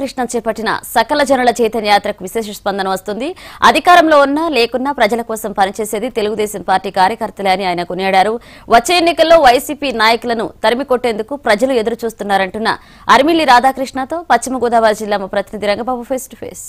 రాధాకృష్ణ చేపట్టిన సకల జనుల చైతన్య యాత్రకు విశేష స్పందన వస్తుంది అధికారంలో ఉన్నా లేకున్నా ప్రజల కోసం పనిచేసేది తెలుగుదేశం పార్టీ కార్యకర్తలే అని ఆయన కొనియాడారు వచ్చే ఎన్నికల్లో వైసీపీ నాయకులను తరిమి కొట్టేందుకు ప్రజలు ఎదురు చూస్తున్నారంటున్న అరిమిల్లి రాధాకృష్ణతో పశ్చిమ గోదావరి జిల్లా మా ప్రతినిధి రంగబాబు ఫేస్ టు ఫేస్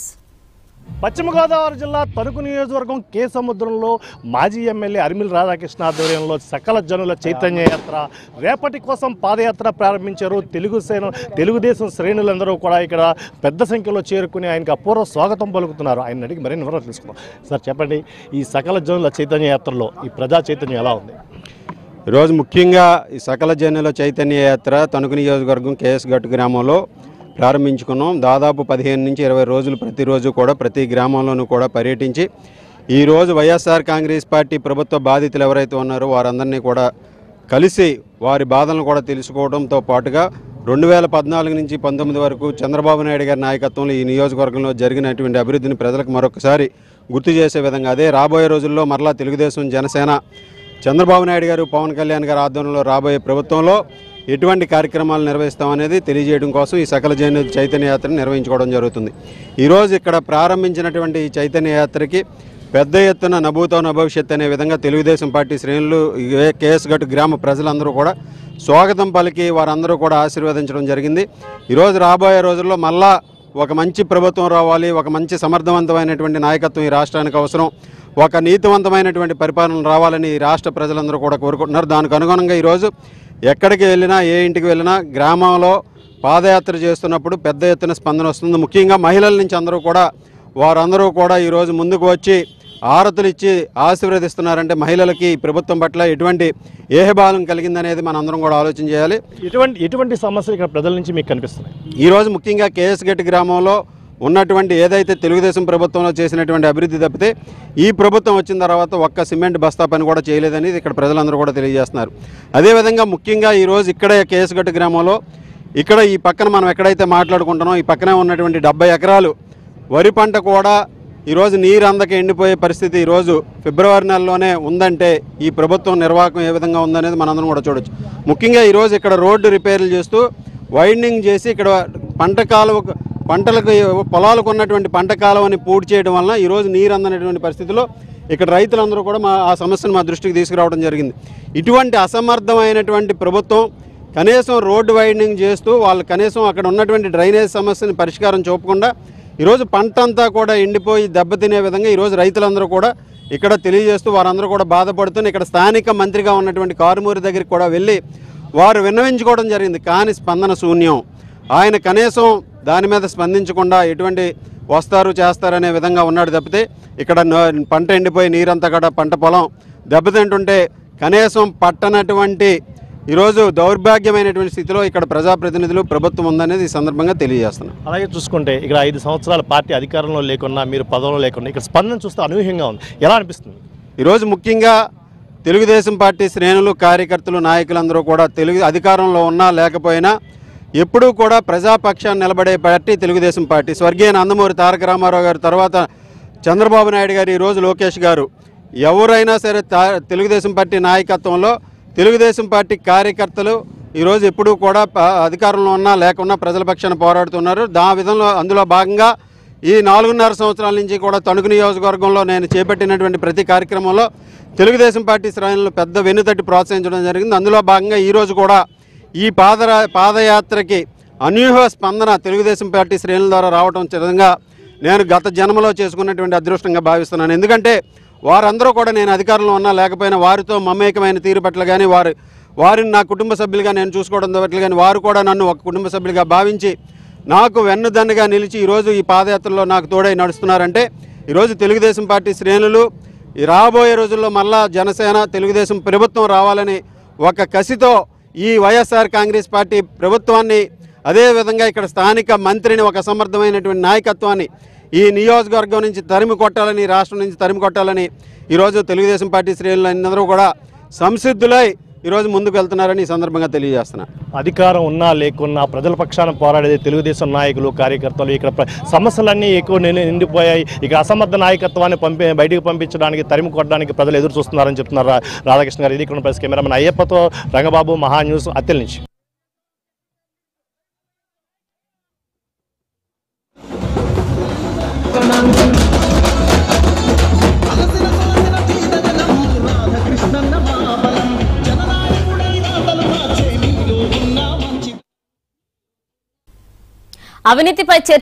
పశ్చిమ గోదావరి జిల్లా తణుకు నియోజకవర్గం కే సముద్రంలో మాజీ ఎమ్మెల్యే అరిమిల్ రాధాకృష్ణ ఆధ్వర్యంలో సకల జనుల చైతన్య యాత్ర రేపటి కోసం పాదయాత్ర ప్రారంభించారు తెలుగు సేన తెలుగుదేశం శ్రేణులందరూ కూడా ఇక్కడ పెద్ద సంఖ్యలో చేరుకుని ఆయనకు అపూర్వ స్వాగతం పలుకుతున్నారు ఆయన అడిగి మరిన్ని వివరాలు తెలుసుకుందాం సార్ చెప్పండి ఈ సకల జనుల చైతన్య యాత్రలో ఈ ప్రజా చైతన్యం ఎలా ఉంది ఈరోజు ముఖ్యంగా ఈ సకల జనుల చైతన్య యాత్ర తణుకు నియోజకవర్గం కేఎస్ గట్టు గ్రామంలో ప్రారంభించుకున్నాం దాదాపు పదిహేను నుంచి ఇరవై రోజులు ప్రతిరోజు కూడా ప్రతి గ్రామంలోనూ కూడా పర్యటించి ఈరోజు వైఎస్ఆర్ కాంగ్రెస్ పార్టీ ప్రభుత్వ బాధితులు ఎవరైతే ఉన్నారో వారందరినీ కూడా కలిసి వారి బాధలను కూడా తెలుసుకోవడంతో పాటుగా రెండు వేల పద్నాలుగు నుంచి పంతొమ్మిది వరకు చంద్రబాబు నాయుడు గారి నాయకత్వంలో ఈ నియోజకవర్గంలో జరిగినటువంటి అభివృద్ధిని ప్రజలకు మరొకసారి గుర్తు చేసే విధంగా అదే రాబోయే రోజుల్లో మరలా తెలుగుదేశం జనసేన చంద్రబాబు నాయుడు గారు పవన్ కళ్యాణ్ గారి ఆధ్వర్యంలో రాబోయే ప్రభుత్వంలో ఎటువంటి కార్యక్రమాలు నిర్వహిస్తామనేది తెలియజేయడం కోసం ఈ సకల జైన చైతన్య యాత్రను నిర్వహించుకోవడం జరుగుతుంది ఈరోజు ఇక్కడ ప్రారంభించినటువంటి ఈ చైతన్య యాత్రకి పెద్ద ఎత్తున నభూతో నభవిష్యత్ అనే విధంగా తెలుగుదేశం పార్టీ శ్రేణులు ఏ కేఎస్ గట్టు గ్రామ ప్రజలందరూ కూడా స్వాగతం పలికి వారందరూ కూడా ఆశీర్వదించడం జరిగింది ఈరోజు రాబోయే రోజుల్లో మళ్ళా ఒక మంచి ప్రభుత్వం రావాలి ఒక మంచి సమర్థవంతమైనటువంటి నాయకత్వం ఈ రాష్ట్రానికి అవసరం ఒక నీతివంతమైనటువంటి పరిపాలన రావాలని ఈ రాష్ట్ర ప్రజలందరూ కూడా కోరుకుంటున్నారు దానికి అనుగుణంగా ఈరోజు ఎక్కడికి వెళ్ళినా ఏ ఇంటికి వెళ్ళినా గ్రామంలో పాదయాత్ర చేస్తున్నప్పుడు పెద్ద ఎత్తున స్పందన వస్తుంది ముఖ్యంగా మహిళల నుంచి అందరూ కూడా వారందరూ కూడా ఈరోజు ముందుకు వచ్చి ఆరతులు ఇచ్చి ఆశీర్వదిస్తున్నారంటే మహిళలకి ఈ ప్రభుత్వం పట్ల ఎటువంటి ఏహబాలం కలిగిందనేది మనందరం కూడా ఆలోచన చేయాలి ఎటువంటి ఎటువంటి సమస్యలు ఇక్కడ ప్రజల నుంచి మీకు కనిపిస్తున్నాయి ఈరోజు ముఖ్యంగా కేఎస్ గట్టి గ్రామంలో ఉన్నటువంటి ఏదైతే తెలుగుదేశం ప్రభుత్వంలో చేసినటువంటి అభివృద్ధి తప్పితే ఈ ప్రభుత్వం వచ్చిన తర్వాత ఒక్క సిమెంట్ బస్తా పని కూడా చేయలేదని ఇక్కడ ప్రజలందరూ కూడా తెలియజేస్తున్నారు అదేవిధంగా ముఖ్యంగా ఈరోజు ఇక్కడే కేఎస్ గట్టి గ్రామంలో ఇక్కడ ఈ పక్కన మనం ఎక్కడైతే మాట్లాడుకుంటున్నాం ఈ పక్కనే ఉన్నటువంటి డెబ్బై ఎకరాలు వరి పంట కూడా ఈరోజు నీరు అందక ఎండిపోయే పరిస్థితి ఈరోజు ఫిబ్రవరి నెలలోనే ఉందంటే ఈ ప్రభుత్వం నిర్వాహకం ఏ విధంగా ఉందనేది మనందరం కూడా చూడొచ్చు ముఖ్యంగా ఈరోజు ఇక్కడ రోడ్డు రిపేర్లు చేస్తూ వైండింగ్ చేసి ఇక్కడ పంట కాలువ పంటలకు పొలాలకు ఉన్నటువంటి పంట కాలువని పూర్తి చేయడం వలన ఈరోజు నీరు అందనటువంటి పరిస్థితిలో ఇక్కడ రైతులందరూ కూడా మా ఆ సమస్యను మా దృష్టికి తీసుకురావడం జరిగింది ఇటువంటి అసమర్థమైనటువంటి ప్రభుత్వం కనీసం రోడ్డు వైండింగ్ చేస్తూ వాళ్ళు కనీసం అక్కడ ఉన్నటువంటి డ్రైనేజ్ సమస్యని పరిష్కారం చూపకుండా ఈరోజు పంట అంతా కూడా ఎండిపోయి దెబ్బతినే విధంగా ఈరోజు రైతులందరూ కూడా ఇక్కడ తెలియజేస్తూ వారందరూ కూడా బాధపడుతూ ఇక్కడ స్థానిక మంత్రిగా ఉన్నటువంటి కారుమూరి దగ్గరికి కూడా వెళ్ళి వారు విన్నవించుకోవడం జరిగింది కానీ స్పందన శూన్యం ఆయన కనీసం దాని మీద స్పందించకుండా ఎటువంటి వస్తారు చేస్తారనే విధంగా ఉన్నాడు తప్పితే ఇక్కడ న- పంట ఎండిపోయి నీరంతా కూడా పంట పొలం దెబ్బతింటుంటే కనీసం పట్టనటువంటి ఈరోజు దౌర్భాగ్యమైనటువంటి స్థితిలో ఇక్కడ ప్రజాప్రతినిధులు ప్రభుత్వం ఉందనేది ఈ సందర్భంగా తెలియజేస్తున్నాను అలాగే చూసుకుంటే ఇక్కడ ఐదు సంవత్సరాల పార్టీ అధికారంలో లేకున్నా మీరు పదవిలో లేకున్నా ఇక్కడ స్పందన చూస్తే అనూహ్యంగా ఉంది ఎలా అనిపిస్తుంది ఈరోజు ముఖ్యంగా తెలుగుదేశం పార్టీ శ్రేణులు కార్యకర్తలు నాయకులందరూ కూడా తెలుగు అధికారంలో ఉన్నా లేకపోయినా ఎప్పుడూ కూడా ప్రజాపక్షాన్ని నిలబడే పార్టీ తెలుగుదేశం పార్టీ స్వర్గీయ నందమూరి తారక రామారావు గారు తర్వాత చంద్రబాబు నాయుడు గారు ఈరోజు లోకేష్ గారు ఎవరైనా సరే తా తెలుగుదేశం పార్టీ నాయకత్వంలో తెలుగుదేశం పార్టీ కార్యకర్తలు ఈరోజు ఎప్పుడూ కూడా ప- అధికారంలో ఉన్నా లేకున్నా ప్రజల పక్షాన పోరాడుతున్నారు దా విధంలో అందులో భాగంగా ఈ నాలుగున్నర సంవత్సరాల నుంచి కూడా తణుకు నియోజకవర్గంలో నేను చేపట్టినటువంటి ప్రతి కార్యక్రమంలో తెలుగుదేశం పార్టీ శ్రేణులు పెద్ద వెన్నుతట్టి ప్రోత్సహించడం జరిగింది అందులో భాగంగా ఈరోజు కూడా ఈ పాదరా పాదయాత్రకి అనూహ్య స్పందన తెలుగుదేశం పార్టీ శ్రేణుల ద్వారా రావడం చిరంగా నేను గత జన్మలో చేసుకున్నటువంటి అదృష్టంగా భావిస్తున్నాను ఎందుకంటే వారందరూ కూడా నేను అధికారంలో ఉన్నా లేకపోయినా వారితో మమేకమైన తీరు పట్ల కానీ వారి వారిని నా కుటుంబ సభ్యులుగా నేను చూసుకోవడం పట్ల కానీ వారు కూడా నన్ను ఒక కుటుంబ సభ్యులుగా భావించి నాకు వెన్నుదన్నుగా నిలిచి ఈరోజు ఈ పాదయాత్రలో నాకు తోడై నడుస్తున్నారంటే ఈరోజు తెలుగుదేశం పార్టీ శ్రేణులు ఈ రాబోయే రోజుల్లో మళ్ళా జనసేన తెలుగుదేశం ప్రభుత్వం రావాలని ఒక కసితో ఈ వైఎస్ఆర్ కాంగ్రెస్ పార్టీ ప్రభుత్వాన్ని అదేవిధంగా ఇక్కడ స్థానిక మంత్రిని ఒక సమర్థమైనటువంటి నాయకత్వాన్ని ఈ నియోజకవర్గం నుంచి తరిమి కొట్టాలని ఈ రాష్ట్రం నుంచి తరిమి కొట్టాలని ఈరోజు తెలుగుదేశం పార్టీ శ్రేణులు అందరూ కూడా సంసిద్ధులై ఈరోజు ముందుకు వెళ్తున్నారని ఈ సందర్భంగా తెలియజేస్తున్నా అధికారం ఉన్నా లేకున్నా ప్రజల పక్షాన పోరాడేది తెలుగుదేశం నాయకులు కార్యకర్తలు ఇక్కడ ప్ర- సమస్యలన్నీ ఎక్కువ నిండి- నిండిపోయాయి ఇక అసమర్థ నాయకత్వాన్ని పంపి బయటికి పంపించడానికి తరిమి కొట్టడానికి ప్రజలు ఎదురు చూస్తున్నారని చెప్తున్నారు రా- రాధాకృష్ణ గారు ఇది ఇక్కడ ప్రెస్ కెమెరామెన్ అయ్యప్పతో రంగబాబు మహా న్యూస్ అత్తెల నుంచి అవినీతిపై చర్చ